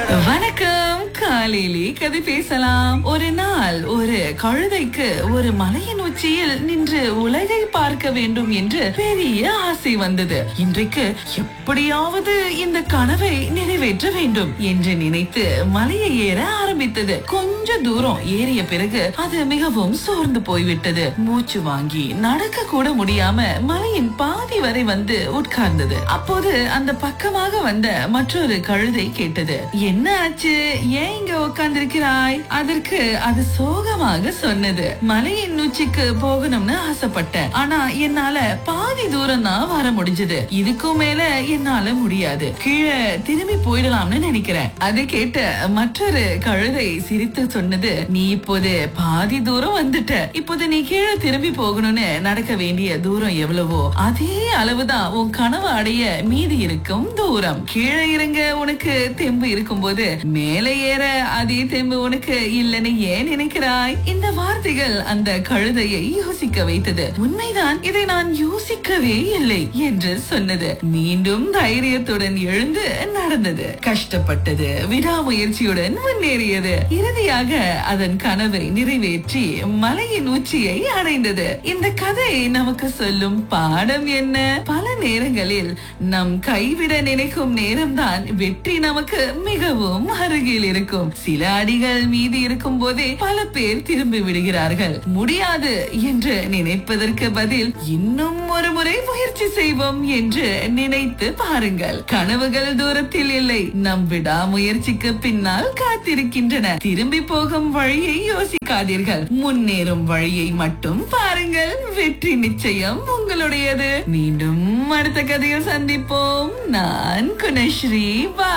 வணக்கம் காலையிலே கதை பேசலாம் ஒரு நாள் ஒரு கழுதைக்கு ஒரு மலையின் உச்சியில் நின்று உலகை பார்க்க வேண்டும் என்று பெரிய ஆசை வந்தது இன்றைக்கு எப்படியாவது இந்த கனவை நிறைவேற்ற வேண்டும் என்று நினைத்து மலையை ஏற ஆரம்பித்தது கொஞ்ச தூரம் ஏறிய பிறகு அது மிகவும் சோர்ந்து போய்விட்டது மூச்சு வாங்கி நடக்க கூட முடியாம மலையின் பாதி வரை வந்து உட்கார்ந்தது அப்போது அந்த பக்கமாக வந்த மற்றொரு கழுதை கேட்டது என்ன ஆச்சு ஏன் இங்க உட்கார்ந்திருக்கிறாய் அதற்கு அது சோகமாக சொன்னது மலையின் உச்சிக்கு போகணும்னு ஆசைப்பட்டேன் ஆனா என்னால பாதி தூரம் தான் வர முடிஞ்சது இதுக்கும் மேல என்னால முடியாது கீழே திரும்பி போயிடலாம்னு நினைக்கிறேன் அது கேட்ட மற்றொரு கழுதை சிரித்து சொன்னது நீ இப்போது பாதி தூரம் வந்துட்ட இப்போது நீ கீழே திரும்பி போகணும்னு நடக்க வேண்டிய தூரம் எவ்வளவோ அதே அளவுதான் உன் கனவு அடைய மீதி இருக்கும் தூரம் கீழே இறங்க உனக்கு தெம்பு இருக்கும்போது மேலே ஏற அதே தெம்பு உனக்கு இல்லைன்னு ஏன் நினைக்கிறாய் இந்த வார்த்தைகள் அந்த கழுதையை யோசிக்க வைத்தது உண்மைதான் இதை நான் யோசிக்கவே இல்லை என்று சொன்னது மீண்டும் தைரியத்துடன் எழுந்து நடந்தது கஷ்டப்பட்டது விடாமுயற்சியுடன் முன்னேறியது இறுதியாக அதன் கனவை நிறைவேற்றி மலையின் உச்சியை அடைந்தது இந்த கதை நமக்கு சொல்லும் பாடம் என்ன பல நேரங்களில் நம் கைவிட நினைக்கும் நேரம்தான் வெற்றி நமக்கு மிகவும் அருகில் இருக்கும் சில அடிகள் மீதி இருக்கும் போதே பல பேர் திரும்பி விடுகிறார்கள் முடியாது என்று நினைப்பதற்கு பதில் இன்னும் ஒரு முறை முயற்சி செய்வோம் என்று நினைத்து பாருங்கள் கனவுகள் தூரத்தில் இல்லை நம் விடாமுயற்சிக்கு பின்னால் காத்திருக்கின்றன திரும்பி போகும் வழியை யோசிக்காதீர்கள் முன்னேறும் வழியை மட்டும் பாருங்கள் வெற்றி நிச்சயம் உங்களுடையது மீண்டும் அடுத்த கதையில் சந்திப்போம் நான் குணஸ்ரீ பா